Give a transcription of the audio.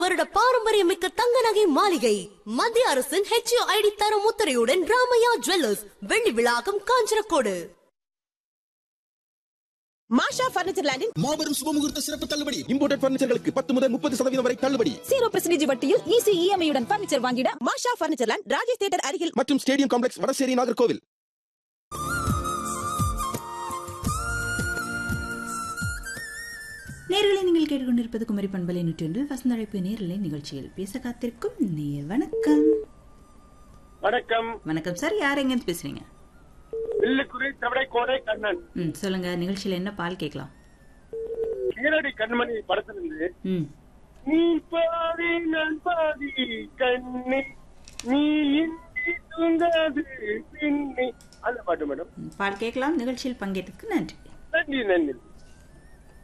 வருட பாரம்பரியமிக்க தங்க நகை மாளிகை மத்திய அரசின் ஹெச்ஓ ஐடி தரம் முத்திரையுடன் ராமையா ஜுவல்லர்ஸ் வெள்ளி விழாக்கம் காஞ்சனக்கோடு மாஷா பர்னிச்சர் லேண்டின் மாபெரும் சுபமுகூர்த்த சிறப்பு தள்ளுபடி இம்போர்டட் பர்னிச்சர்களுக்கு பத்து முதல் முப்பது சதவீதம் வரை தள்ளுபடி ஜீரோ பெர்சன்டேஜ் வட்டியில் ஈஸி இஎம்ஐ உடன் பர்னிச்சர் வாங்கிட Masha furniture land Rajesh theatre அருகில் மற்றும் ஸ்டேடியம் காம்ப்ளெக்ஸ் வடசேரி நாகர்கோவில் நேர்களை நீங்கள் கேட்டுக்கொண்டிருப்பது குமரி பண்பலை நூற்றொன்று வசந்தழைப்பு நேரலை நிகழ்ச்சியில் பேச காத்திருக்கும் நேர் வணக்கம் வணக்கம் வணக்கம் சார் யார் எங்கேருந்து பேசுறீங்க வில்லுக்குறி தவடை கோடை கண்ணன் ம் சொல்லுங்க நிகழ்ச்சியில் என்ன பால் கேட்கலாம் கீரடி கண்மணி படத்திலிருந்து ம் நீ பாதி நான் பாதி கண்ணி நீ இன்றி தூங்காது பின்னி அந்த பாட்டு மேடம் ம், பால் கேட்கலாம் நிகழ்ச்சியில் பங்கேற்றதுக்கு நன்றி நன்றி நன்றி